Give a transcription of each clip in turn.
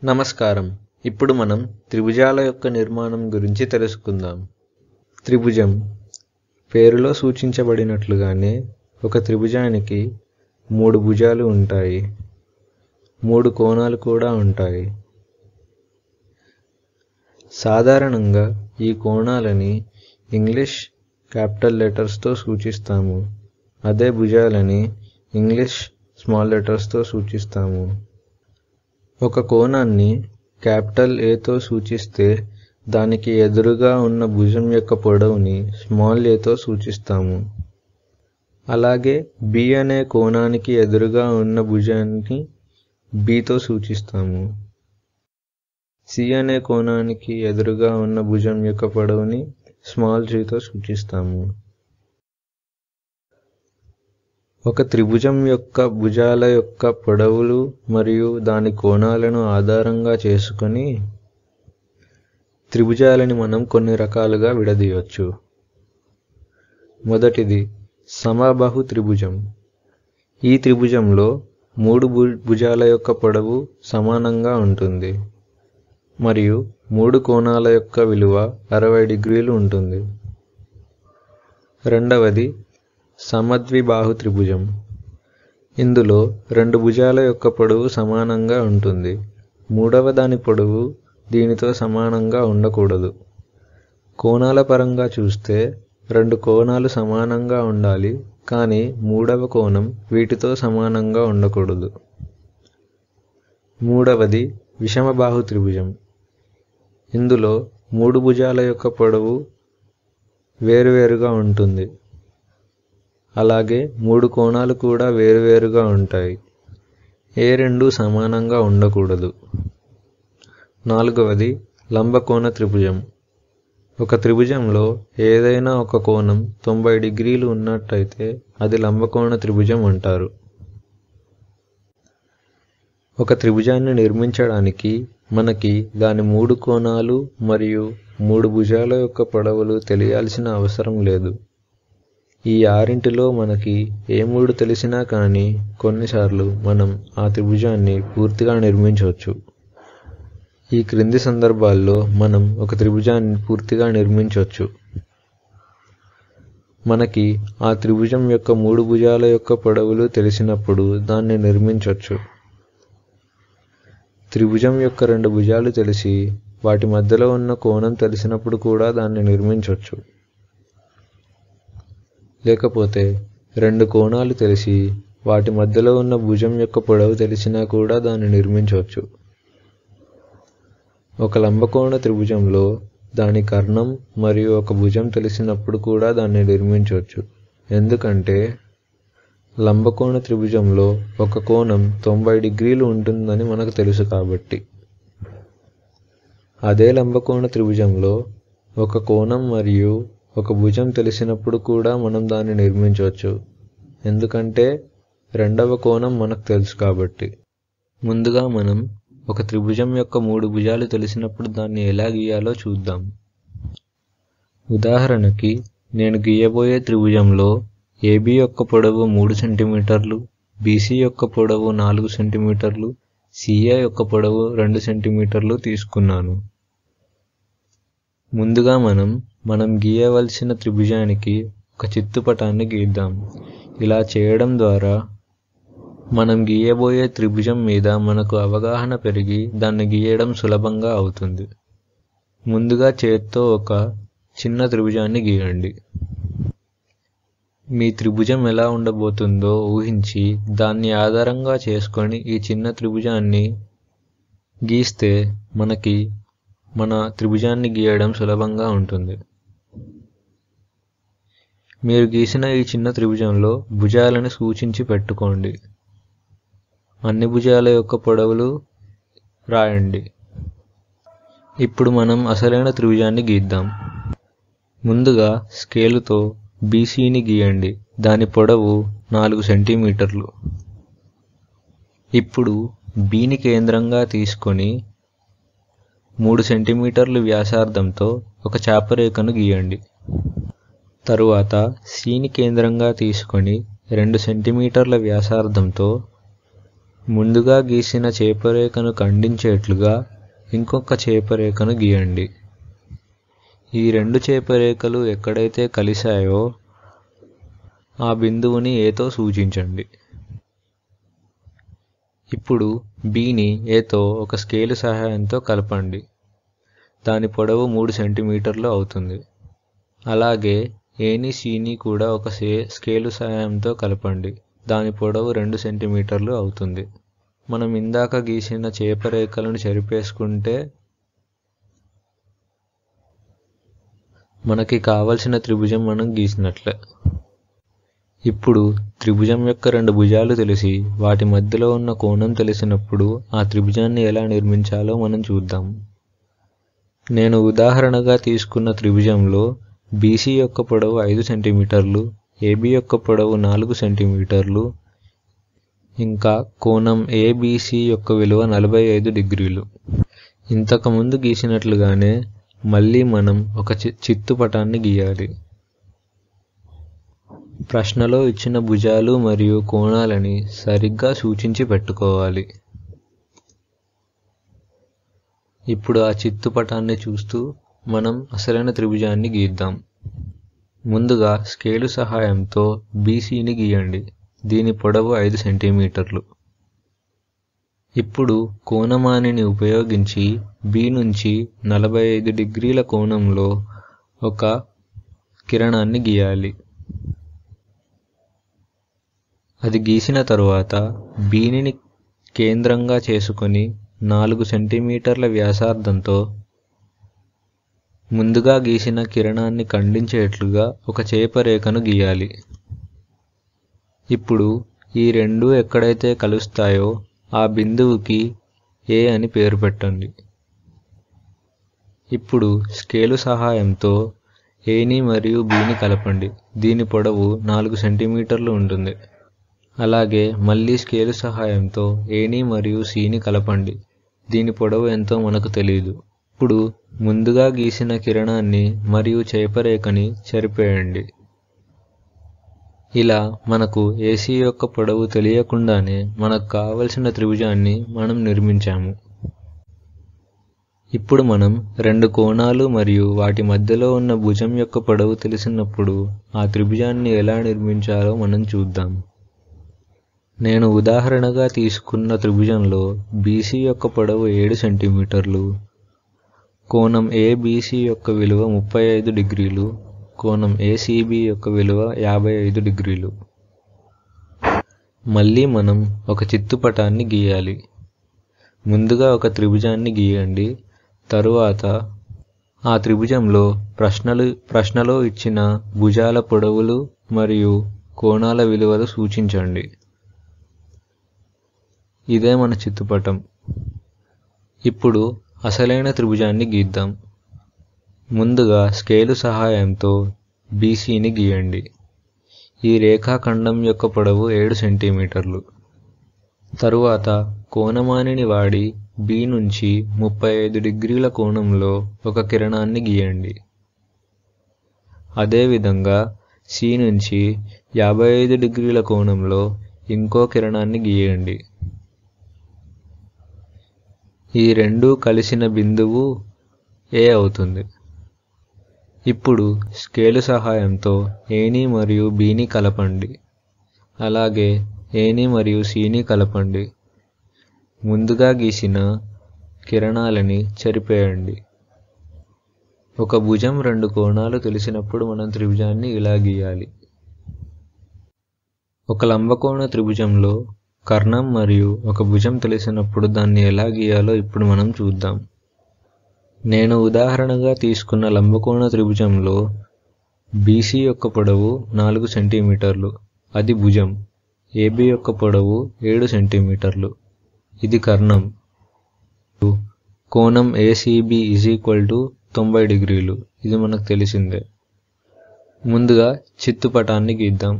నమస్కారం ఇప్పుడు మనం త్రిభుజాల యొక్క నిర్మాణం గురించి తెలుసుకుందాం త్రిభుజం పేరులో సూచించబడినట్లుగానే ఒక త్రిభుజానికి మూడు భుజాలు ఉంటాయి మూడు కోణాలు కూడా ఉంటాయి సాధారణంగా ఈ కోణాలని ఇంగ్లీష్ క్యాపిటల్ లెటర్స్తో సూచిస్తాము అదే భుజాలని ఇంగ్లీష్ స్మాల్ లెటర్స్తో సూచిస్తాము ఒక కోణాన్ని క్యాపిటల్ ఏతో సూచిస్తే దానికి ఎదురుగా ఉన్న భుజం యొక్క పొడవుని స్మాల్ ఏతో సూచిస్తాము అలాగే బి అనే కోణానికి ఎదురుగా ఉన్న భుజాన్ని బితో సూచిస్తాము సి అనే కోణానికి ఎదురుగా ఉన్న భుజం యొక్క పొడవుని స్మాల్ జీతో సూచిస్తాము ఒక త్రిభుజం యొక్క భుజాల యొక్క పొడవులు మరియు దాని కోణాలను ఆధారంగా చేసుకొని త్రిభుజాలని మనం కొన్ని రకాలుగా విడదీయవచ్చు మొదటిది సమబాహు త్రిభుజం ఈ త్రిభుజంలో మూడు భు భుజాల యొక్క పొడవు సమానంగా ఉంటుంది మరియు మూడు కోణాల యొక్క విలువ అరవై డిగ్రీలు ఉంటుంది రెండవది సమద్విబాహు త్రిభుజం ఇందులో రెండు భుజాల యొక్క పొడవు సమానంగా ఉంటుంది మూడవ దాని పొడవు దీనితో సమానంగా ఉండకూడదు కోణాల పరంగా చూస్తే రెండు కోణాలు సమానంగా ఉండాలి కానీ మూడవ కోణం వీటితో సమానంగా ఉండకూడదు మూడవది విషమబాహు త్రిభుజం ఇందులో మూడు భుజాల యొక్క పొడవు వేరువేరుగా ఉంటుంది అలాగే మూడు కోణాలు కూడా వేరువేరుగా ఉంటాయి ఏ రెండు సమానంగా ఉండకూడదు నాలుగవది లంబకోణ త్రిభుజం ఒక త్రిభుజంలో ఏదైనా ఒక కోణం తొంభై డిగ్రీలు ఉన్నట్టయితే అది లంబకోణ త్రిభుజం అంటారు ఒక త్రిభుజాన్ని నిర్మించడానికి మనకి దాని మూడు కోణాలు మరియు మూడు భుజాల యొక్క పొడవులు తెలియాల్సిన అవసరం లేదు ఈ ఆరింటిలో మనకి ఏ మూడు తెలిసినా కానీ కొన్నిసార్లు మనం ఆ త్రిభుజాన్ని పూర్తిగా నిర్మించవచ్చు ఈ క్రింది సందర్భాల్లో మనం ఒక త్రిభుజాన్ని పూర్తిగా నిర్మించవచ్చు మనకి ఆ త్రిభుజం యొక్క మూడు భుజాల యొక్క పొడవులు తెలిసినప్పుడు దాన్ని నిర్మించవచ్చు త్రిభుజం యొక్క రెండు భుజాలు తెలిసి వాటి మధ్యలో ఉన్న కోణం తెలిసినప్పుడు కూడా దాన్ని నిర్మించవచ్చు లేకపోతే రెండు కోణాలు తెలిసి వాటి మధ్యలో ఉన్న భుజం యొక్క పొడవు తెలిసినా కూడా దాన్ని నిర్మించవచ్చు ఒక లంబకోణ త్రిభుజంలో దాని కర్ణం మరియు ఒక భుజం తెలిసినప్పుడు కూడా దాన్ని నిర్మించవచ్చు ఎందుకంటే లంబకోణ త్రిభుజంలో ఒక కోణం తొంభై డిగ్రీలు ఉంటుందని మనకు తెలుసు కాబట్టి అదే లంబకోణ త్రిభుజంలో ఒక కోణం మరియు ఒక భుజం తెలిసినప్పుడు కూడా మనం దాన్ని నిర్మించవచ్చు ఎందుకంటే రెండవ కోణం మనకు తెలుసు కాబట్టి ముందుగా మనం ఒక త్రిభుజం యొక్క మూడు భుజాలు తెలిసినప్పుడు దాన్ని ఎలా గీయాలో చూద్దాం ఉదాహరణకి నేను గీయబోయే త్రిభుజంలో ఏబి యొక్క పొడవు మూడు సెంటీమీటర్లు బీసీ యొక్క పొడవు నాలుగు సెంటీమీటర్లు సిఏ యొక్క పొడవు రెండు సెంటీమీటర్లు తీసుకున్నాను ముందుగా మనం మనం గీయవలసిన త్రిభుజానికి ఒక చిత్తుపటాన్ని గీద్దాం ఇలా చేయడం ద్వారా మనం గీయబోయే త్రిభుజం మీద మనకు అవగాహన పెరిగి దాన్ని గీయడం సులభంగా అవుతుంది ముందుగా చేత్తో ఒక చిన్న త్రిభుజాన్ని గీయండి మీ త్రిభుజం ఎలా ఉండబోతుందో ఊహించి దాన్ని ఆధారంగా చేసుకొని ఈ చిన్న త్రిభుజాన్ని గీస్తే మనకి మన త్రిభుజాన్ని గీయడం సులభంగా ఉంటుంది మీరు గీసిన ఈ చిన్న త్రిభుజంలో భుజాలను సూచించి పెట్టుకోండి అన్ని భుజాల యొక్క పొడవులు రాయండి ఇప్పుడు మనం అసలైన త్రిభుజాన్ని గీద్దాం ముందుగా స్కేలుతో బీసీని గీయండి దాని పొడవు నాలుగు సెంటీమీటర్లు ఇప్పుడు బీని కేంద్రంగా తీసుకొని మూడు సెంటీమీటర్లు వ్యాసార్థంతో ఒక చాపరేఖను గీయండి తరువాత సిని కేంద్రంగా తీసుకొని రెండు సెంటీమీటర్ల వ్యాసార్థంతో ముందుగా గీసిన చేపరేఖను ఖండించేట్లుగా ఇంకొక చేపరేఖను గీయండి ఈ రెండు చేపరేఖలు ఎక్కడైతే కలిశాయో ఆ బిందువుని ఏతో సూచించండి ఇప్పుడు బిని ఏతో ఒక స్కేలు సహాయంతో కలపండి దాని పొడవు మూడు సెంటీమీటర్లు అవుతుంది అలాగే ఏని సిని కూడా ఒక సే స్కేలు సహాయంతో కలపండి దాని పొడవు రెండు సెంటీమీటర్లు అవుతుంది మనం ఇందాక గీసిన చేపరేఖలను చెరిపేసుకుంటే మనకి కావలసిన త్రిభుజం మనం గీసినట్లే ఇప్పుడు త్రిభుజం యొక్క రెండు భుజాలు తెలిసి వాటి మధ్యలో ఉన్న కోణం తెలిసినప్పుడు ఆ త్రిభుజాన్ని ఎలా నిర్మించాలో మనం చూద్దాం నేను ఉదాహరణగా తీసుకున్న త్రిభుజంలో బీసీ యొక్క పొడవు ఐదు సెంటీమీటర్లు ఏబి యొక్క పొడవు నాలుగు సెంటీమీటర్లు ఇంకా కోణం ఏబిసి యొక్క విలువ నలభై ఐదు డిగ్రీలు ఇంతకుముందు గీసినట్లుగానే మళ్ళీ మనం ఒక చి చిత్తుపటాన్ని గీయాలి ప్రశ్నలో ఇచ్చిన భుజాలు మరియు కోణాలని సరిగ్గా సూచించి పెట్టుకోవాలి ఇప్పుడు ఆ చిత్తుపటాన్ని చూస్తూ మనం అసలైన త్రిభుజాన్ని గీద్దాం ముందుగా స్కేలు సహాయంతో బీసీని గీయండి దీని పొడవు ఐదు సెంటీమీటర్లు ఇప్పుడు కోణమానిని ఉపయోగించి బి నుంచి నలభై ఐదు డిగ్రీల కోణంలో ఒక కిరణాన్ని గీయాలి అది గీసిన తరువాత బీనిని కేంద్రంగా చేసుకొని నాలుగు సెంటీమీటర్ల వ్యాసార్థంతో ముందుగా గీసిన కిరణాన్ని ఖండించేట్లుగా ఒక చేపరేఖను గీయాలి ఇప్పుడు ఈ రెండు ఎక్కడైతే కలుస్తాయో ఆ బిందువుకి ఏ అని పేరు పెట్టండి ఇప్పుడు స్కేలు సహాయంతో ఏని మరియు బిని కలపండి దీని పొడవు నాలుగు సెంటీమీటర్లు ఉంటుంది అలాగే మళ్ళీ స్కేలు సహాయంతో ఏని మరియు సిని కలపండి దీని పొడవు ఎంతో మనకు తెలియదు ఇప్పుడు ముందుగా గీసిన కిరణాన్ని మరియు చేపరేఖని చెరిపేయండి ఇలా మనకు ఏసీ యొక్క పొడవు తెలియకుండానే మనకు కావలసిన త్రిభుజాన్ని మనం నిర్మించాము ఇప్పుడు మనం రెండు కోణాలు మరియు వాటి మధ్యలో ఉన్న భుజం యొక్క పొడవు తెలిసినప్పుడు ఆ త్రిభుజాన్ని ఎలా నిర్మించాలో మనం చూద్దాం నేను ఉదాహరణగా తీసుకున్న త్రిభుజంలో బీసీ యొక్క పొడవు ఏడు సెంటీమీటర్లు కోణం ఏబీసీ యొక్క విలువ ముప్పై ఐదు డిగ్రీలు కోణం ఏసీబీ యొక్క విలువ యాభై ఐదు డిగ్రీలు మళ్ళీ మనం ఒక చిత్తుపటాన్ని గీయాలి ముందుగా ఒక త్రిభుజాన్ని గీయండి తరువాత ఆ త్రిభుజంలో ప్రశ్నలు ప్రశ్నలో ఇచ్చిన భుజాల పొడవులు మరియు కోణాల విలువలు సూచించండి ఇదే మన చిత్తుపటం ఇప్పుడు అసలైన త్రిభుజాన్ని గీద్దాం ముందుగా స్కేలు సహాయంతో బీసీని గీయండి ఈ రేఖాఖండం యొక్క పొడవు ఏడు సెంటీమీటర్లు తరువాత కోణమానిని వాడి బి నుంచి ముప్పై ఐదు డిగ్రీల కోణంలో ఒక కిరణాన్ని గీయండి అదేవిధంగా సి నుంచి యాభై ఐదు డిగ్రీల కోణంలో ఇంకో కిరణాన్ని గీయండి ఈ రెండూ కలిసిన బిందువు ఏ అవుతుంది ఇప్పుడు స్కేలు సహాయంతో ఏని మరియు బిని కలపండి అలాగే ఏని మరియు సిని కలపండి ముందుగా గీసిన కిరణాలని చెరిపేయండి ఒక భుజం రెండు కోణాలు తెలిసినప్పుడు మనం త్రిభుజాన్ని ఇలా గీయాలి ఒక లంబకోణ త్రిభుజంలో కర్ణం మరియు ఒక భుజం తెలిసినప్పుడు దాన్ని ఎలా గీయాలో ఇప్పుడు మనం చూద్దాం నేను ఉదాహరణగా తీసుకున్న లంబకోణ త్రిభుజంలో బీసీ యొక్క పొడవు నాలుగు సెంటీమీటర్లు అది భుజం ఏబి యొక్క పొడవు ఏడు సెంటీమీటర్లు ఇది కర్ణం కోణం ఏసీబి ఈజ్ ఈక్వల్ టు తొంభై డిగ్రీలు ఇది మనకు తెలిసిందే ముందుగా చిత్తుపటాన్ని గీద్దాం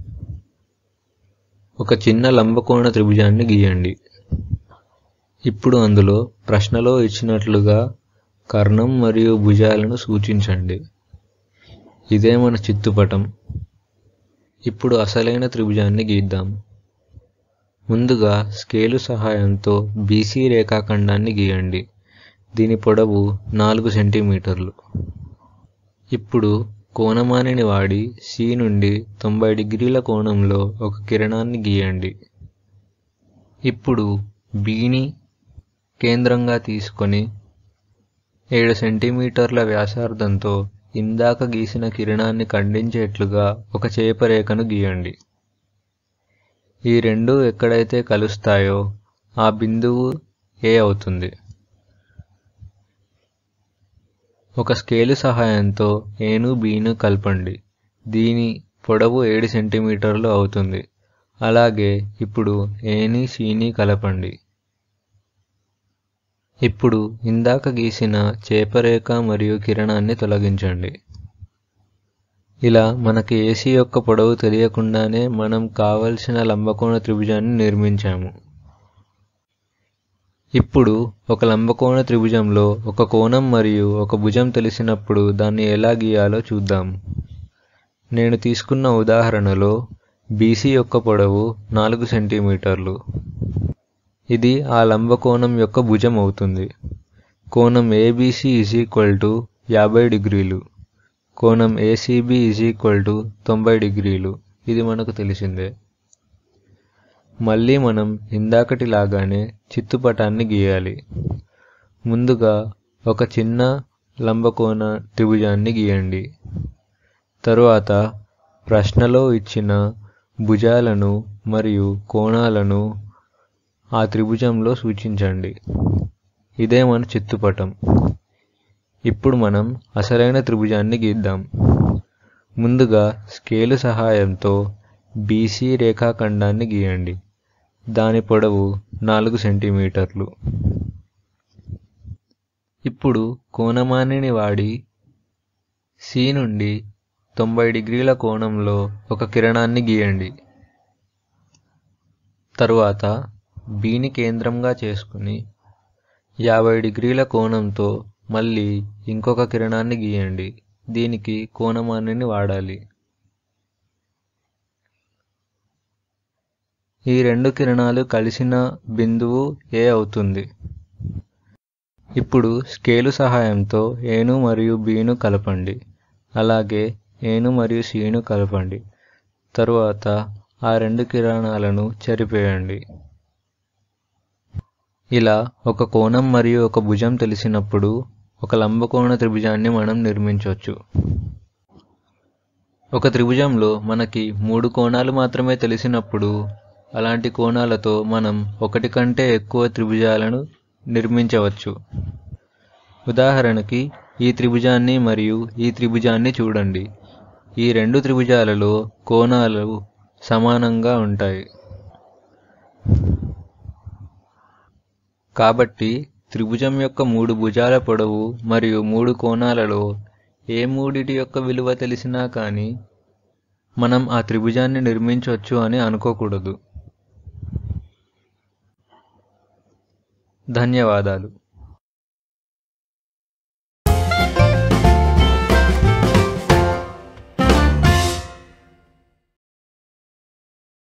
ఒక చిన్న లంబకోణ త్రిభుజాన్ని గీయండి ఇప్పుడు అందులో ప్రశ్నలో ఇచ్చినట్లుగా కర్ణం మరియు భుజాలను సూచించండి ఇదే మన చిత్తుపటం ఇప్పుడు అసలైన త్రిభుజాన్ని గీద్దాం ముందుగా స్కేలు సహాయంతో బీసీ రేఖాఖండాన్ని గీయండి దీని పొడవు నాలుగు సెంటీమీటర్లు ఇప్పుడు కోణమానిని వాడి సి నుండి తొంభై డిగ్రీల కోణంలో ఒక కిరణాన్ని గీయండి ఇప్పుడు బీని కేంద్రంగా తీసుకొని ఏడు సెంటీమీటర్ల వ్యాసార్థంతో ఇందాక గీసిన కిరణాన్ని ఖండించేట్లుగా ఒక చేపరేఖను గీయండి ఈ రెండు ఎక్కడైతే కలుస్తాయో ఆ బిందువు ఏ అవుతుంది ఒక స్కేలు సహాయంతో ఏను బీను కలపండి దీని పొడవు ఏడు సెంటీమీటర్లు అవుతుంది అలాగే ఇప్పుడు ఏని సీని కలపండి ఇప్పుడు ఇందాక గీసిన చేపరేఖ మరియు కిరణాన్ని తొలగించండి ఇలా మనకి ఏసీ యొక్క పొడవు తెలియకుండానే మనం కావలసిన లంబకోణ త్రిభుజాన్ని నిర్మించాము ఇప్పుడు ఒక లంబకోణ త్రిభుజంలో ఒక కోణం మరియు ఒక భుజం తెలిసినప్పుడు దాన్ని ఎలా గీయాలో చూద్దాం నేను తీసుకున్న ఉదాహరణలో బీసీ యొక్క పొడవు నాలుగు సెంటీమీటర్లు ఇది ఆ లంబకోణం యొక్క భుజం అవుతుంది కోణం ఏబీసీ ఈజ్ ఈక్వల్ టు యాభై డిగ్రీలు కోణం ఏసీబీ ఈజ్ ఈక్వల్ టు తొంభై డిగ్రీలు ఇది మనకు తెలిసిందే మళ్ళీ మనం ఇందాకటి లాగానే చిత్తుపటాన్ని గీయాలి ముందుగా ఒక చిన్న లంబకోణ త్రిభుజాన్ని గీయండి తరువాత ప్రశ్నలో ఇచ్చిన భుజాలను మరియు కోణాలను ఆ త్రిభుజంలో సూచించండి ఇదే మన చిత్తుపటం ఇప్పుడు మనం అసలైన త్రిభుజాన్ని గీద్దాం ముందుగా స్కేలు సహాయంతో బీసీ రేఖాఖండాన్ని గీయండి దాని పొడవు నాలుగు సెంటీమీటర్లు ఇప్పుడు కోణమానిని వాడి సి నుండి తొంభై డిగ్రీల కోణంలో ఒక కిరణాన్ని గీయండి తరువాత బీని కేంద్రంగా చేసుకుని యాభై డిగ్రీల కోణంతో మళ్ళీ ఇంకొక కిరణాన్ని గీయండి దీనికి కోణమానిని వాడాలి ఈ రెండు కిరణాలు కలిసిన బిందువు ఏ అవుతుంది ఇప్పుడు స్కేలు సహాయంతో ఏను మరియు బీను కలపండి అలాగే ఏను మరియు సీను కలపండి తరువాత ఆ రెండు కిరణాలను చెరిపేయండి ఇలా ఒక కోణం మరియు ఒక భుజం తెలిసినప్పుడు ఒక లంబకోణ త్రిభుజాన్ని మనం నిర్మించవచ్చు ఒక త్రిభుజంలో మనకి మూడు కోణాలు మాత్రమే తెలిసినప్పుడు అలాంటి కోణాలతో మనం ఒకటి కంటే ఎక్కువ త్రిభుజాలను నిర్మించవచ్చు ఉదాహరణకి ఈ త్రిభుజాన్ని మరియు ఈ త్రిభుజాన్ని చూడండి ఈ రెండు త్రిభుజాలలో కోణాలు సమానంగా ఉంటాయి కాబట్టి త్రిభుజం యొక్క మూడు భుజాల పొడవు మరియు మూడు కోణాలలో ఏ మూడిటి యొక్క విలువ తెలిసినా కానీ మనం ఆ త్రిభుజాన్ని నిర్మించవచ్చు అని అనుకోకూడదు ధన్యవాదాలు